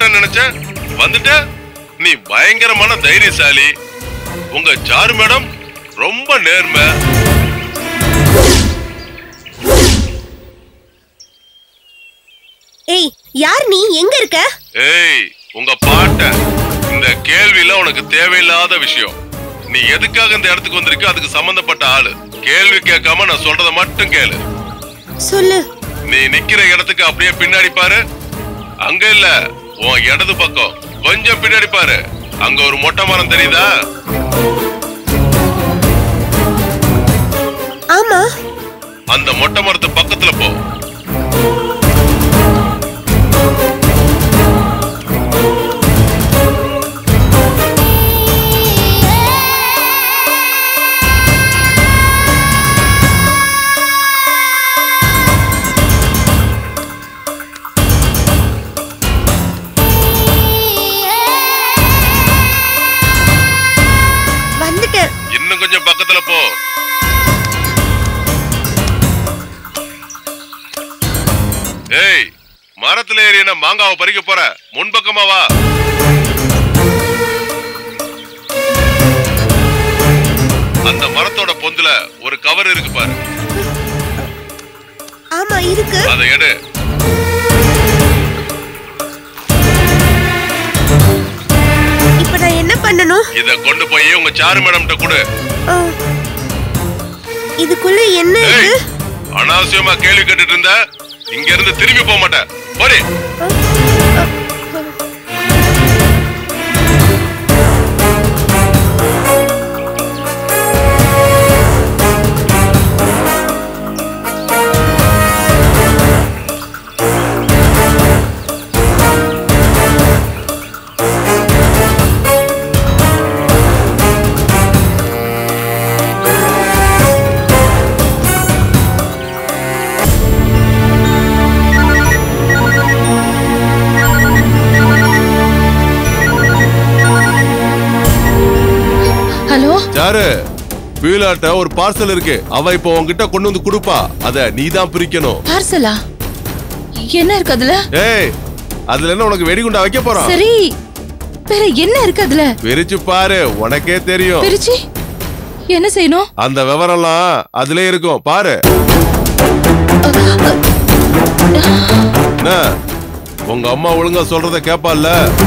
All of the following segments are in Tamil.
மாட்டேன்னு நினைச்சேன் வந்துட்ட நீ பயங்கரமான தைரியசாலி உங்க சாரு மேடம் ரொம்ப நேர்மை ஏய் யார் நீ எங்க இருக்க ஏய் உங்க பாட்ட இந்த கேள்வியில உனக்கு தேவையில்லாத விஷயம் நீ எதுக்காக இந்த இடத்துக்கு வந்திருக்க அதுக்கு சம்பந்தப்பட்ட ஆளு கேள்வி கேட்காம நான் சொல்றத மட்டும் கேளு சொல்லு நீ நிக்கிற இடத்துக்கு அப்படியே பின்னாடி பாரு அங்க இல்ல உன் இடது பக்கம் கொஞ்சம் பின்னாடி பாரு அங்க ஒரு மொட்டை மரம் தெரியுதா ஆமா அந்த மொட்டை மரத்து பக்கத்துல போ வந்துட்டேன் இன்னும் கொஞ்சம் பக்கத்துல போ ஏய் மரத்துல ஏறி என்ன மாங்காவை பறிக்க போற முன்பக்கமா வா அந்த மரத்தோட பொந்துல ஒரு கவர் இருக்கு பாரு ஆமா இருக்கு அதை எடு இப்ப நான் என்ன பண்ணணும் இத கொண்டு போய் உங்க சாரு மேடம்கிட்ட கொடு ஆ. இதுக்குள்ள என்ன ஏய் இருக்கு அனாவசியமா கேள்வி கேட்டுட்டு இருந்த இங்க இருந்து திரும்பி போக மாட்டேன் போடி ஹலோ சாரு பீலாட்ட ஒரு பார்சல் இருக்கு அவ இப்போ உன்கிட்ட கொண்டு வந்து கொடுப்பா அத நீ தான் பிரிக்கணும் பார்சலா என்ன இருக்கு அதுல ஏய் அதுல என்ன உனக்கு வெடிகுண்டா வைக்க போறான் சரி வேற என்ன இருக்கு அதுல பிரிச்சு பாரு உனக்கே தெரியும் பிரிச்சு என்ன செய்யணும் அந்த விவரம்லாம் அதுலயே இருக்கும் பாரு என்ன உங்க அம்மா ஒழுங்கா சொல்றத கேப்பால்ல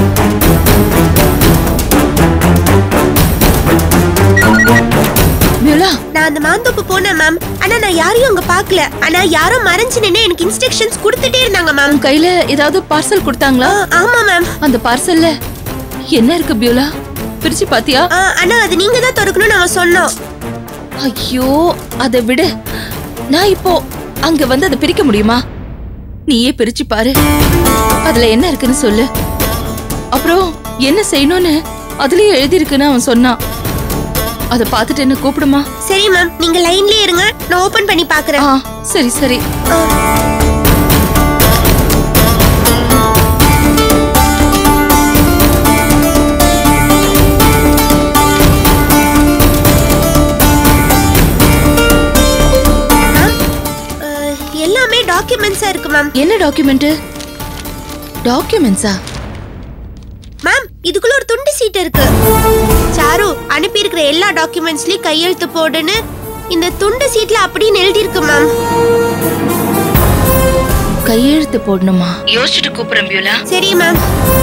மியூலா நான் அந்த மாந்தோப்பு போனேன் மேம் ஆனா நான் யாரையும் அங்க பார்க்கல ஆனா யாரோ மறைஞ்சு நின்னு எனக்கு இன்ஸ்ட்ரக்ஷன்ஸ் கொடுத்துட்டே இருந்தாங்க மேம் உன் கையில ஏதாவது பார்சல் கொடுத்தாங்களா ஆமா மேம் அந்த பார்சல்ல என்ன இருக்கு பியூலா பிரிச்சு பாத்தியா ஆனா அது நீங்க தான் திறக்கணும்னு அவன் சொன்னோம் ஐயோ அதை விடு நான் இப்போ அங்க வந்து அதை பிரிக்க முடியுமா நீயே பிரிச்சு பாரு அதுல என்ன இருக்குன்னு சொல்லு அப்புறம் என்ன செய்யணும்னு அதுலயே எழுதியிருக்குன்னு அவன் சொன்னான் அதை பார்த்துட்டு என்ன கூப்பிடுமா சரி மேம் நீங்க லைன்லயே இருங்க நான் ஓபன் பண்ணி பாக்குறேன் ஆ சரி சரி அஹ், எல்லாமே டாக்குமெண்ட்ஸா இருக்கு மேம் என்ன டாக்குமெண்ட் டாக்குமெண்ட்ஸா மேம் இதுக்குள்ள ஒரு துண்டு சீட் இருக்கு சாரு அனுப்பி இருக்கிற எல்லா டாக்குமெண்ட்ஸ்லயும் கையெழுத்து போடுன்னு இந்த துண்டு சீட்ல அப்படின்னு எழுதி இருக்கு மேம் கையெழுத்து போடணுமா யோசிச்சுட்டு கூப்பிடுறேன் பியூலா சரி மேம்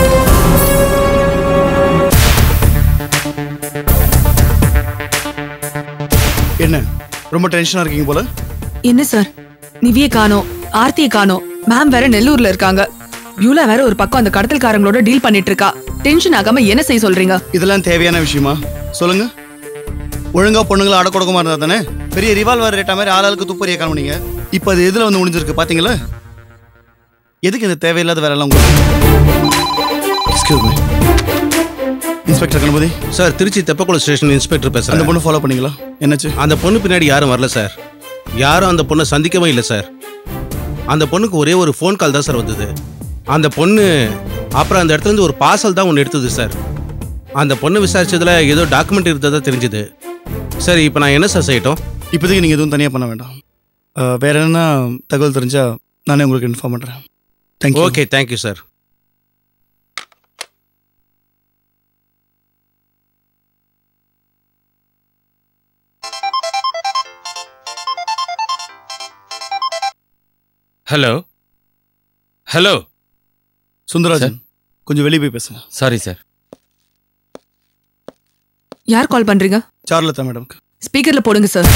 என்ன ரொம்ப டென்ஷனா இருக்கீங்க போல என்ன சார் நிவிய காணோம் ஆர்த்திய காணோம் மேம் வேற நெல்லூர்ல இருக்காங்க பியூலா வேற ஒரு பக்கம் அந்த கடத்தல்காரங்களோட டீல் பண்ணிட்டு இருக்கா டென்ஷன் ஆகாம என்ன செய்ய சொல்றீங்க இதெல்லாம் தேவையான விஷயமா சொல்லுங்க ஒழுங்கா பொண்ணுங்களை அடக்கொடக்கமா இருந்தா தானே பெரிய ரிவால்வர் ரேட்டா மாதிரி ஆளாளுக்கு துப்பறிய காணுனீங்க இப்போ அது எதுல வந்து முடிஞ்சிருக்கு பாத்தீங்களா எதுக்கு இந்த தேவையில்லாத வேலை எல்லாம் உங்களுக்கு excuse me inspector Ganapathi sir Trichy Theppakulam station inspector அந்த பேசுறேன் பொண்ணு ஃபாலோ பண்ணீங்களா என்னாச்சு அந்த பொண்ணு பின்னாடி யாரும் வரல சார் யாரும் அந்த பொண்ணை சந்திக்கவும் இல்லை சார் அந்த பொண்ணுக்கு ஒரே ஒரு ஃபோன் கால் தான் சார் வந்தது அந்த பொண்ணு அப்புறம் அந்த இடத்துல இருந்து ஒரு பார்சல் தான் ஒன்று எடுத்தது சார் அந்த பொண்ணு விசாரிச்சதுல ஏதோ டாக்குமெண்ட் இருந்ததா தெரிஞ்சுது சரி இப்போ நான் என்ன சார் செய்யட்டும் இப்போதைக்கு நீங்கள் எதுவும் தனியாக பண்ண வேண்டாம் அஹ், வேற என்ன தகவல் தெரிஞ்சா நானே உங்களுக்கு இன்ஃபார்ம் பண்ணுறேன் thank you okay thank you sir hello hello Sundarajan கொஞ்சம் வெளியே போய் பேசுங்க சாரி சார் யார் கால் பண்றீங்க சார்லதா மேடம்க்கு ஸ்பீக்கர்ல போடுங்க சார்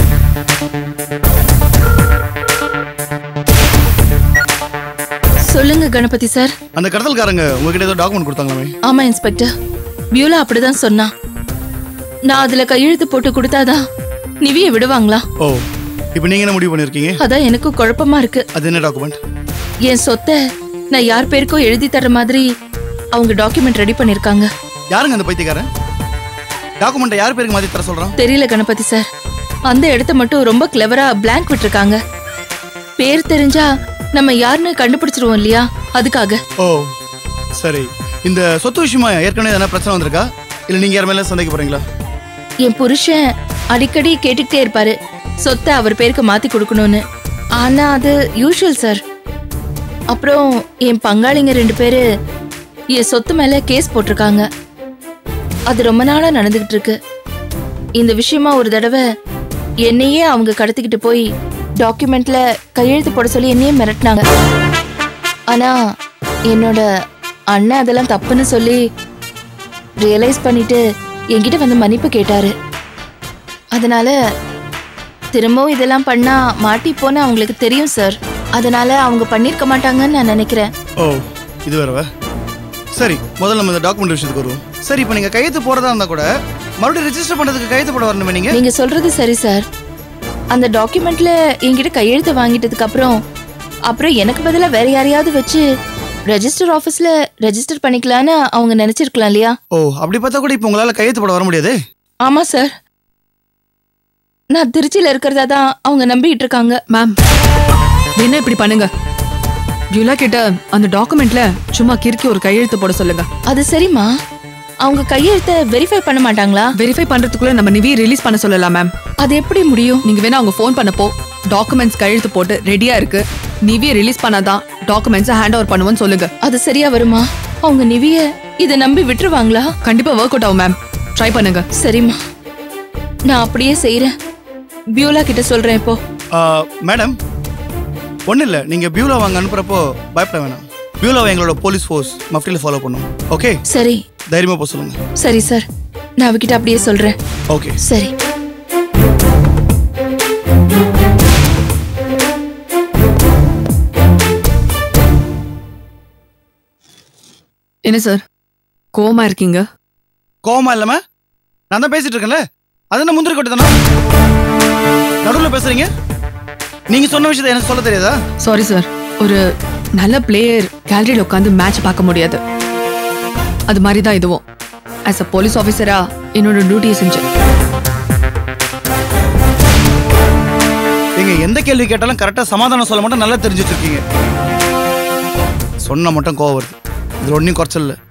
சொல்லுங்க கணபதி சார் அந்த கடத்தல்காரங்க உங்ககிட்ட ஏதோ டாக்குமெண்ட் கொடுத்தாங்களாமே ஆமா இன்ஸ்பெக்டர் பியூலா அப்படிதான் சொன்னா நான் அதுல கையெழுத்து போட்டு கொடுத்தாதான் நிவிய விடுவாங்களா ஓ இப்போ நீங்க என்ன முடிவு பண்ணிருக்கீங்க அதான் எனக்கும் குழப்பமா இருக்கு அது என்ன டாக்குமெண்ட் என் சொத்தை நான் யார் பேருக்கோ எழுதி தர மாதிரி அவங்க டாக்குமெண்ட் ரெடி பண்ணிருக்காங்க யாருங்க அந்த பைத்தியக்காரன் டாக்குமெண்ட்டை யார் பேருக்கு மாத்தி தர சொல்றான் தெரியல கணபதி சார் அந்த இடத்த மட்டும் ரொம்ப கிளவரா blank விட்டுருக்காங்க பேர் தெரிஞ்சா நம்ம யாருன்னு கண்டுபிடிச்சிருவோம் இல்லையா அதுக்காக ஓ சரி இந்த சொத்து விஷயமா ஏற்கனவே எதனா பிரச்சனை வந்திருக்கா இல்ல நீங்க யார் மேல சந்தேக போறீங்களா என் புருஷன் அடிக்கடி கேட்டுக்கிட்டே இருப்பாரு சொத்தை அவர் பேருக்கு மாத்தி கொடுக்கணும்னு ஆனா அது யூஷுவல் சார் அப்புறம் என் பங்காளிங்க ரெண்டு பேரு என் சொத்து மேல கேஸ் போட்டிருக்காங்க அது ரொம்ப நாளா நடந்துகிட்டு இருக்கு இந்த விஷயமா ஒரு தடவை என்னையே அவங்க கடத்திக்கிட்டு போய் டாக்குமெண்ட்ல கையெழுத்து போட சொல்லி என்னையே மிரட்டினாங்க ஆனா என்னோட அண்ணன் அதெல்லாம் தப்புன்னு சொல்லி ரியலைஸ் பண்ணிட்டு என்கிட்ட வந்து மன்னிப்பு கேட்டாரு அதனால திரும்பவும் இதெல்லாம் பண்ணா மாட்டிப்போன்னு அவங்களுக்கு தெரியும் சார் அதனால அவங்க பண்ணிருக்க மாட்டாங்கன்னு நான் நினைக்கிறேன் ஓ இது வேறவா சரி முதல்ல நம்ம இந்த டாக்குமெண்ட் விஷயத்துக்கு வருவோம் சரி இப்போ நீங்க கையெழுத்து போறதா இருந்தா கூட மறுபடியும் ரெஜிஸ்டர் பண்றதுக்கு கையெழுத்து போட வரணுமே நீங்க நீங்க சொல்றது சரி சார் அந்த டாக்குமெண்ட்ல என்கிட்ட கையெழுத்து வாங்கிட்டதுக்கு அப்புறம் அப்புறம் எனக்கு பதிலா வேற யாரையாவது வச்சு ரெஜிஸ்டர் ஆபீஸ்ல ரெஜிஸ்டர் பண்ணிக்கலான்னு அவங்க நினைச்சிருக்கலாம் இல்லையா ஓ அப்படி பார்த்தா கூட இப்போ உங்களால கையெழுத்து போட வர முடியாது ஆமா சார் நான் திருச்சியில இருக்கிறதா தான் அவங்க நம்பிட்டு இருக்காங்க மேம் என்ன இப்படி பண்ணுங்க பியூலா கிட்ட அந்த டாக்குமெண்ட்ல சும்மா கிறுக்கி ஒரு கையெழுத்து போட சொல்லுங்க அது சரிம்மா அவங்க கையெழுத்தை வெரிஃபை பண்ண மாட்டாங்களா வெரிஃபை பண்றதுக்குள்ள நம்ம நிவியை ரிலீஸ் பண்ண சொல்லலாம் மேம் அது எப்படி முடியும் நீங்க வேணா அவங்க ஃபோன் பண்ணப்போ டாக்குமெண்ட்ஸ் கையெழுத்து போட்டு ரெடியா இருக்கு நிவியை ரிலீஸ் பண்ணாதான் டாக்குமெண்ட்ஸை ஹேண்ட் ஓவர் பண்ணுவோன்னு சொல்லுங்க அது சரியா வருமா அவங்க நிவிய இதை நம்பி விட்டுருவாங்களா கண்டிப்பா ஒர்க் அவுட் ஆகும் மேம் ட்ரை பண்ணுங்க சரிம்மா நான் அப்படியே செய்றேன் பியூலா கிட்ட சொல்றேன் இப்போ ஆ, மேடம் ஒன்றும் இல்லை நீங்கள் பியூலா வாங்க அனுப்புறப்போ பயப்பட வேணாம் பியூலாவை எங்களோட போலீஸ் ஃபோர்ஸ் மஃப்டியில் ஃபாலோ பண்ணும் ஓகே சரி தைரியமாக போக சொல்லுங்கள் சரி சார் நான் அவகிட்ட அப்படியே சொல்றேன் ஓகே சரி என்ன சார் கோவமா இருக்கீங்க கோவமா இல்லாம நான் தான் பேசிட்டு இருக்கேன்ல அது என்ன முந்திரி கொட்டை தானே நடுவில் பேசுறீங்க நீங்க சொன்ன விஷயத்தை எனக்கு சொல்ல தெரியாதா சாரி சார் ஒரு நல்ல பிளேயர் கேலரியில் உட்காந்து மேட்ச் பார்க்க முடியாது அது மாதிரி தான் இதுவும் ஆஸ் அ போலீஸ் ஆஃபீஸரா என்னோட டியூட்டியை செஞ்சேன் நீங்க எந்த கேள்வி கேட்டாலும் கரெக்டாக சமாதானம் சொல்ல மட்டும் நல்லா தெரிஞ்சு வச்சிருக்கீங்க சொன்னா மட்டும் கோவம் வருது இது ஒன்றையும் குறைச்சல் இல்லை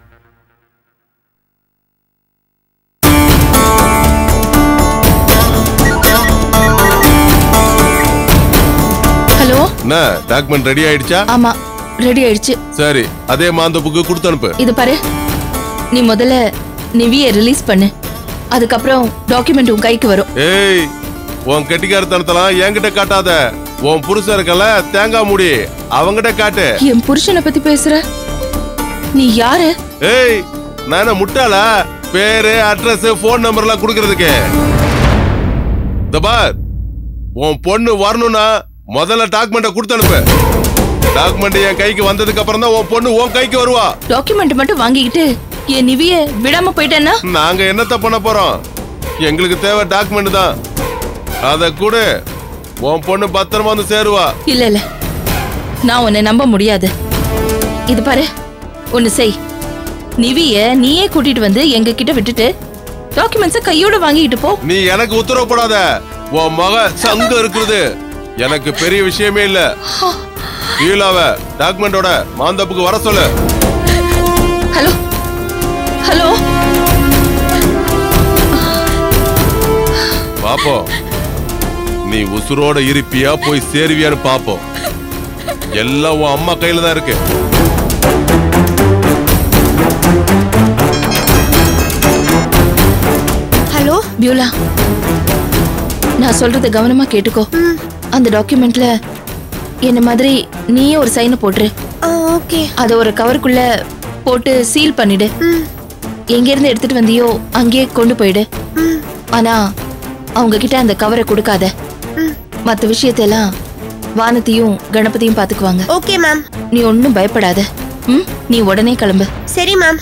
ஹலோ என்ன டாக்குமெண்ட் ரெடி ஆயிடுச்சா ஆமா ரெடி ஆயிடுச்சு சரி அதே மாந்தப்புக்கு கொடுத்து அனுப்பு இது பாரு நீ முதல்ல நிவிய ரிலீஸ் பண்ணு அதுக்கப்புறம் டாக்குமெண்ட் உன் கைக்கு வரும் ஏய் உன் கெட்டிக்காரத்தனத்தெல்லாம் என்கிட்ட காட்டாத உன் புருஷன் இருக்கல தேங்காய் மூடி அவங்கிட்ட காட்டு என் புருஷனை பத்தி பேசுற நீ யாரு ஏய் நான் என்ன முட்டாளா பேரு அட்ரஸ் ஃபோன் நம்பர்லாம் கொடுக்கறதுக்கு இந்த பார் உன் பொண்ணு வரணும்னா முதல்ல டாக்குமெண்ட்டை கொடுத்து அனுப்பு டாக்குமெண்ட் என் கைக்கு வந்ததுக்கு அப்புறம் தான் உன் பொண்ணு உன் கைக்கு வருவா டாக்குமெண்ட் மட்டும் வாங்கிக்கிட்டு என் நிவிய விடாம போயிட்டேன்னா நாங்க என்னத்த பண்ண போறோம் எங்களுக்கு தேவை டாக்குமெண்ட் தான் அத கூட உன் பொண்ணு பத்திரமா வந்து சேருவா இல்ல இல்ல நான் உன்னை நம்ப முடியாது இது பாரு ஒன்னு செய் நிவிய நீயே கூட்டிட்டு வந்து எங்க கிட்ட விட்டுட்டு டாக்குமெண்ட்ஸ கையோட வாங்கிட்டு போ நீ எனக்கு உத்தரவு போடாத உன் மக சங்கம் இருக்குது எனக்கு பெரிய விஷயமே இல்ல கீழாவ டாக்குமெண்டோட மாந்தப்புக்கு வர சொல்லு ஹலோ ஹலோ பாப்போம் நீ உசுரோட இருப்பியா போய் சேருவியான்னு பாப்போம் எல்லாம் உன் அம்மா கையில தான் இருக்கு ஹலோ பியூலா நான் சொல்றத கவனமா கேட்டுக்கோ அந்த டாக்குமெண்ட்ல என்ன மாதிரி நீயே ஒரு சைனை போட்டுரு ஓகே அதை ஒரு கவருக்குள்ள போட்டு சீல் பண்ணிடு எங்க இருந்து எடுத்துட்டு வந்தியோ அங்கேயே கொண்டு போயிடு ஆனா அவங்க கிட்ட அந்த கவரை கொடுக்காத மத்த விஷயத்தெல்லாம் வானத்தையும் கணபதியும் பாத்துக்குவாங்க ஓகே மேம் நீ ஒன்னும் பயப்படாத ம் நீ உடனே கிளம்பு சரி மேம்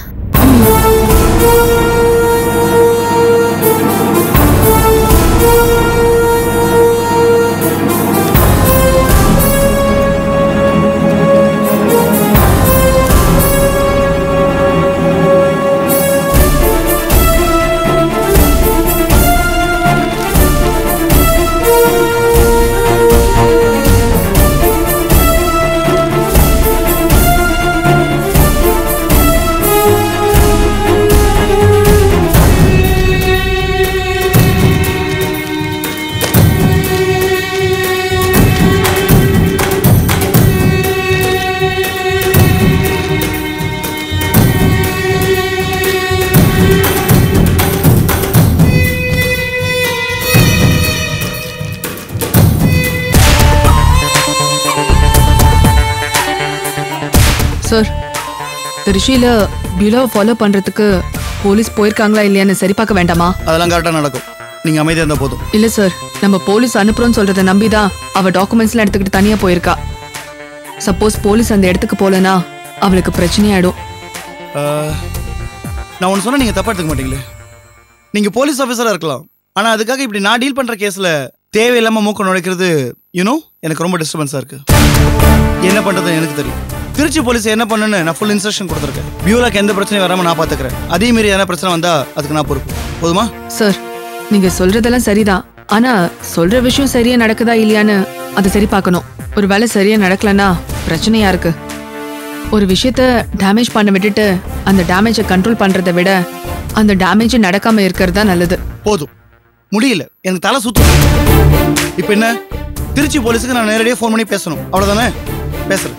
சார் திருச்சியில பியூலாவை ஃபாலோ பண்றதுக்கு போலீஸ் போயிருக்காங்களா இல்லையான்னு சரி பார்க்க வேண்டாமா அதெல்லாம் கரெக்டாக நடக்கும் நீங்கள் அமைதியாக இருந்தால் போதும் இல்ல சார் நம்ம போலீஸ் அனுப்புறோம்னு சொல்றதை நம்பிதான் அவ டாக்குமெண்ட்ஸ்லாம் எடுத்துக்கிட்டு தனியா போயிருக்கா சப்போஸ் போலீஸ் அந்த இடத்துக்கு போலனா அவளுக்கு பிரச்சனையாயிடும் ஆஹ், நான் ஒன்று சொன்னால் நீங்கள் தப்பா எடுத்துக்க மாட்டீங்களே நீங்கள் போலீஸ் ஆஃபீஸராக இருக்கலாம் ஆனால் அதுக்காக இப்படி நான் டீல் பண்ணுற கேஸில் தேவையில்லாமல் மூக்க நுழைக்கிறது யூனோ எனக்கு ரொம்ப டிஸ்டர்பன்ஸாக இருக்கு என்ன பண்ணுறது எனக்கு தெரியும் திருச்சி போலீஸ் என்ன பண்ணுன்னு நான் ஃபுல் இன்ஸ்ட்ரக்ஷன் கொடுத்துருக்கேன் பியூலாக்கு எந்த பிரச்சனையும் வராமல் நான் பார்த்துக்கிறேன் அதே மாரி எதனா பிரச்சனை வந்தால் அதுக்கு நான் பொறுப்பு போதுமா சார் நீங்க சொல்றதெல்லாம் சரிதான் ஆனா சொல்ற விஷயம் சரியா நடக்குதா இல்லையான்னு அதை சரி பார்க்கணும் ஒரு வேலை சரியா நடக்கலன்னா பிரச்சனையா இருக்கு ஒரு விஷயத்த டேமேஜ் பண்ண விட்டுட்டு அந்த டேமேஜை கண்ட்ரோல் பண்றதை விட அந்த டேமேஜ் நடக்காம இருக்கிறது தான் நல்லது போதும் முடியல எனக்கு தலை சுத்தும் இப்போ என்ன திருச்சி போலீஸுக்கு நான் நேரடியாக ஃபோன் பண்ணி பேசணும் அவ்வளோதானே பேசுறேன்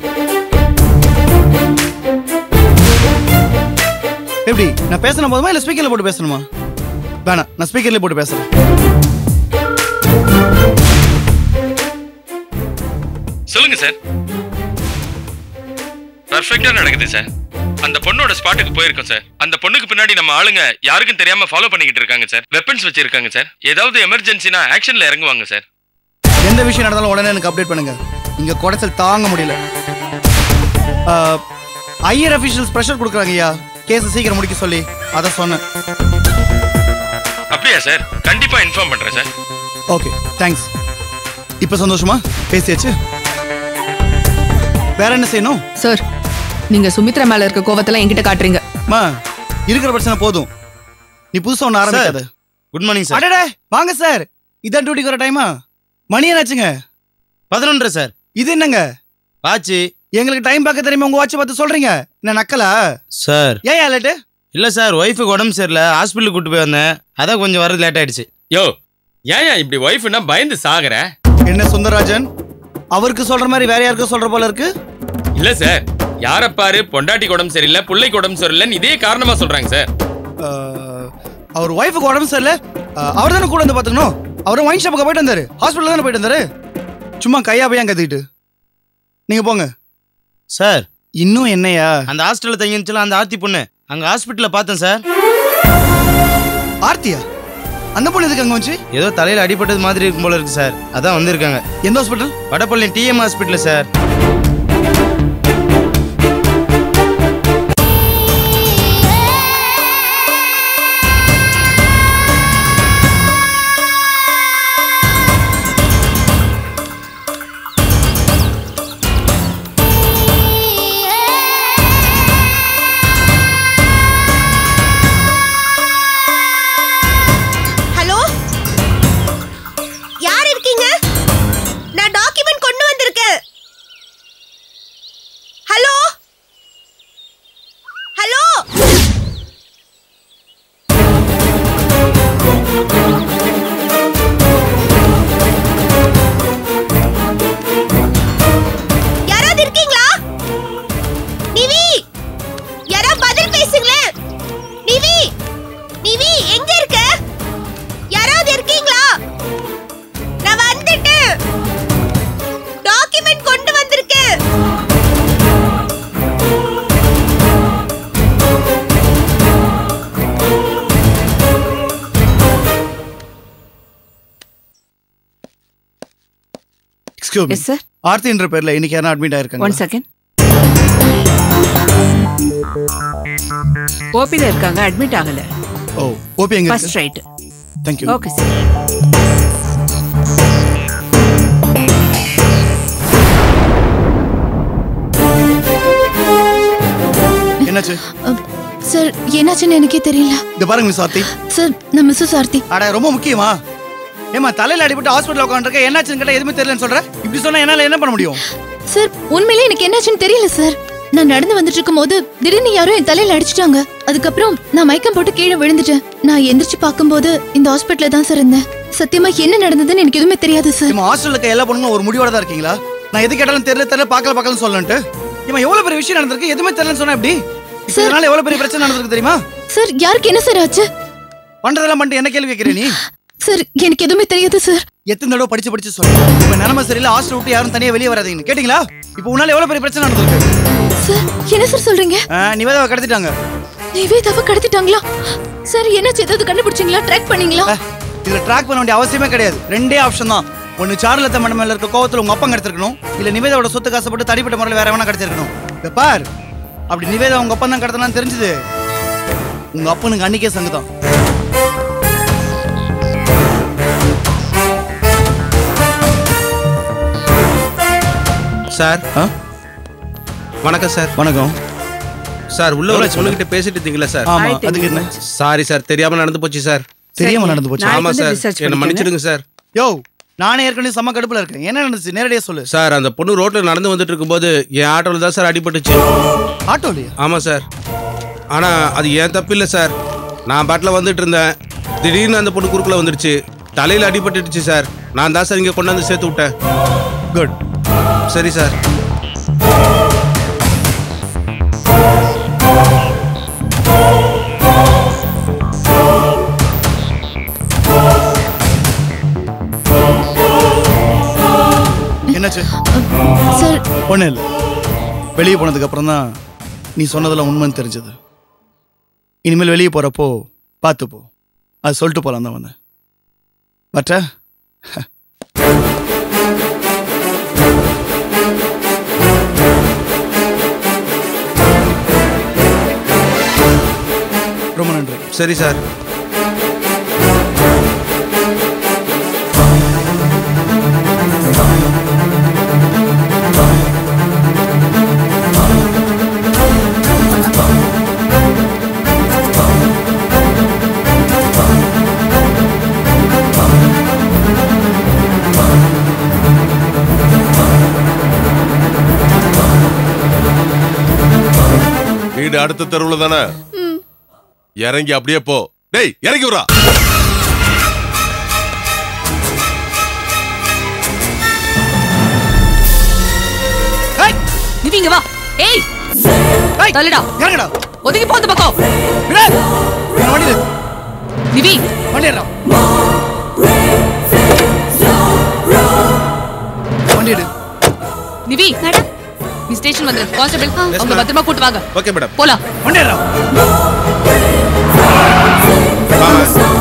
எப்படி நான் பேசின போதுமா இல்லை ஸ்பீக்கரில் போட்டு பேசணுமா வேணாம் நான் ஸ்பீக்கர்லேயே போட்டு பேசுறேன் சொல்லுங்க சார் பர்ஃபெக்டா நடக்குது சார் அந்த பொண்ணோட ஸ்பாட்டுக்கு போயிருக்கோம் சார் அந்த பொண்ணுக்கு பின்னாடி நம்ம ஆளுங்க யாருக்கும் தெரியாம ஃபாலோ பண்ணிக்கிட்டு இருக்காங்க சார் வெப்பன்ஸ் வச்சிருக்காங்க சார் ஏதாவது எமர்ஜென்சினா ஆக்ஷன்ல இறங்குவாங்க சார் எந்த விஷயம் நடந்தாலும் உடனே எனக்கு அப்டேட் பண்ணுங்க இங்க குடைச்சல் தாங்க முடியல ஐயர் அஃபிஷியல்ஸ் ப்ரெஷர் கொடுக்குறாங்க ஐயா கேஸ் சீக்கிரம் முடிக்க சொல்லி அதை சொன்னேன் அப்படியா சார் கண்டிப்பா இன்ஃபார்ம் பண்றேன் சார் ஓகே தேங்க்ஸ் இப்போ சந்தோஷமா பேசியாச்சு வேற என்ன செய்யணும் சார் நீங்க சுமித்ரா மேல இருக்க கோவத்தெல்லாம் என்கிட்ட காட்டுறீங்க மா இருக்கிற பிரச்சனை போதும் நீ புதுசா ஒன்று ஆரம்பிக்காத குட் மார்னிங் சார் அடடே வாங்க சார் இதான் டியூட்டிக்கு வர டைமா மணி என்னாச்சுங்க பதினொன்றரை சார் இது என்னங்க ஆச்சு எங்களுக்கு டைம் பார்க்க தெரியுமா உங்க வாட்ச் பார்த்து சொல்றீங்க என்ன நக்கலா சார் ஏன் அலர்ட்டு இல்ல சார் ஒய்ஃபுக்கு உடம்பு சரியில்லை ஹாஸ்பிட்டலுக்கு கூட்டு போய் வந்தேன் அதான் கொஞ்சம் வரது லேட் ஆயிடுச்சு யோ ஏன் இப்படி ஒய்ஃப்னா பயந்து சாகுற என்ன சுந்தரராஜன் அவருக்கு சொல்ற மாதிரி வேற யாருக்கும் சொல்ற போல இருக்கு இல்ல சார் யார பாரு பொண்டாட்டிக்கு உடம்பு சரியில்லை பிள்ளைக்கு உடம்பு சரியில்லைன்னு இதே காரணமா சொல்றாங்க சார் அஹ், அவர் ஒய்ஃபுக்கு உடம்பு சரியில்லை அவர் தானே கூட வந்து பார்த்துக்கணும் அவரும் ஒயின் ஷாப்புக்கு போயிட்டு வந்தாரு ஹாஸ்பிட்டல் தானே போயிட்டு வந்தாரு சும்மா கையா பையன் கத்திக்கிட்டு நீங்க போங்க சார் இன்னும் என்னையா அந்த ஹாஸ்டல்ல தங்கிச்சுல அந்த ஆர்த்தி பொண்ணு அங்க ஹாஸ்பிட்டல்ல பார்த்தேன் சார் ஆர்த்தியா அந்த பொண்ணு எதுக்கு அங்க வந்துச்சு ஏதோ தலையில அடிபட்டது மாதிரி இருக்கும் போல இருக்கு சார் அதான் வந்திருக்காங்க எந்த hospital Vadapalli TM hospital sir hello யார் இருக்கீங்க நான் டாக்குமெண்ட் கொண்டு வந்திருக்கேன் எக்ஸ்கியூஸ் மீ எஸ் சார் ஆர்த்தின்ற பேர்ல இன்னைக்கு யாரும் அட்மிட் ஆயிருக்காங்க ஒன் செகண்ட் ஓபில இருக்காங்க அட்மிட் ஆகல ஓ ஓபி எங்க first right thank you okay sir என்னாச்சு சார் என்னாச்சுன்னு எனக்கே தெரியல இந்த பாருங்க மிஸ் ஆர்த்தி சார் நான் மிஸ்ஸஸ் ஆர்த்தி அட ரொம்ப முக்கியமா ஏமா தலையில அடிபட்டு ஹாஸ்பிட்டல் உட்காந்துருக்க என்னாச்சுன்னு கேட்டா எதுவுமே தெரியலன்னு சொல்ற இப்படி சொன்னா என்னால என்ன பண்ண முடியும் சார் உண்மையிலே எனக்கு என்னாச்சுன்னு தெரியல சார் நான் நடந்து வந்துட்டு இருக்கும்போது திடீர்னு யாரோ என் தலையில அடிச்சிட்டாங்க அதுக்கப்புறம் நான் மயக்கம் போட்டு கீழே விழுந்துட்டேன் நான் எந்திரிச்சு பார்க்கும்போது இந்த ஹாஸ்பிட்டல்ல தான் சார் இருந்தேன் சத்தியமா என்ன நடந்ததுன்னு எனக்கு எதுவுமே தெரியாது சார் இம்மா ஹாஸ்டல்ல இருக்க எல்லா பொண்ணுங்களும் ஒரு முடிவோட தான் இருக்கீங்களா நான் எது கேட்டாலும் தெரியல தெரியல பார்க்கல பார்க்கலன்னு சொல்லன்ட்டு இம்மா எவ்வளவு பெரிய விஷயம் நடந்திருக்கு எதுவுமே தெரியலன்னு சொன்னா எப்படி இப்ப சார். இதனால எவ்வளவு பெரிய பிரச்சனை நடந்திருக்கு தெரியுமா சார் யாருக்கு என்ன சார் ஆச்சு பண்றதெல்லாம் பண்ணிட்டு என்ன கேள்வி கேட்கிறே நீ சார் எனக்கு எதுவுமே தெரியாது சார் எத்தனை தடவை படிச்சு படிச்சு சொல்லு இப்ப நிலைமை சரியில்லை ஹாஸ்டல் விட்டு யாரும் தனியா வெளியே வராதீங்கன்னு கேட்டீங்களா இப்போ உன்னால எவ்வளவு பெரிய பிரச்சனை நடந்திருக்கு சார் என்ன சார் சொல்றீங்க ஆ, நிவேதாவை கடத்திட்டாங்க நிவேதாவை கடத்திட்டாங்களா சார் என்னாச்சு ஏதாவது கண்டுபிடிச்சீங்களா ட்ராக் பண்ணீங்களா ஆ, இதுல ட்ராக் பண்ண வேண்டிய அவசியமே கிடையாது ரெண்டே ஆப்ஷன் தான் ஒன்னு சார்லத்த மண்ட மேல இருக்க கோவத்துல உங்க அப்பா கடத்திருக்கணும் இல்ல நிவேதாவோட சொத்து காசப்பட்டு தனிப்பட்ட முறையில் வேற எவனா கடத்திருக்கணும் இந்த பார் அப்படி நிவேதா உங்க அப்பா தான் கடத்தினான்னு தெரிஞ்சது உங்க அப்பனுக்கு அன்னைக்கே சங்கதான் சார் ஆ? வணக்கம் சார் வணக்கம் சார் உள்ள ஒரு எவ்வளவு பொண்ணுகிட்ட பேசிட்டு இருந்தீங்களா சார் ஆமா ஆயிரத்தி அதுக்கு என்ன சாரி சார் தெரியாம நடந்து போச்சு சார் தெரியாம நடந்து போச்சு நான் ஆமா வந்து சார் research என்ன பண்ணிக்கிறேன். மன்னிச்சிடுங்க சார் யோ நானே ஏற்கனவே செம்ம கடுப்புல இருக்கேன் என்ன நடந்துச்சு நேரடியா சொல்லு சார் அந்த பொண்ணு ரோட்ல நடந்து வந்துட்டு இருக்கும்போது என் ஆட்டோல தான் சார் அடிபட்டுச்சு ஆட்டோலையா ஆமா சார் ஆனா அது ஏன் தப்பு இல்லை சார் நான் பாட்டில் வந்துட்டு இருந்தேன் திடீர்னு அந்த பொண்ணு குறுக்குல வந்துடுச்சு தலையில அடிபட்டுடுச்சு சார் நான் தான் சார் இங்க கொண்டாந்து சேர்த்து விட்டேன் குட் சரி சார் என்னாச்சு சார் ஒண்ணு இல்லை வெளியே போனதுக்கு அப்புறம் தான் நீ சொன்னதெல்லாம் உண்மைன்னு தெரிஞ்சது இனிமேல் வெளியே போறப்போ பார்த்து போ அது சொல்லிட்டு போலாம் தான் வந்தேன் பட்டா ரொம்ப நன்றி சரி சார் வீடு அடுத்த தெருவுல தானே இறங்கி அப்படியே போ டேய் இறங்கி விடுறா நிவிங்க வா ஏய் ஏய், தள்ளுடா இறங்குடா ஒதுங்கி போ அந்த பக்கம் விடு. என்ன வண்டி எடு. நிவி வண்டி எடுடா. வண்டி எடு நிவி மேடம் நீ ஸ்டேஷன் வந்து கான்ஸ்டபிள் அவங்க ma'am. பத்திரமா கூட்டு வாங்க ஓகே மேடம் போலாம் வண்டி எடுடா. வாங்க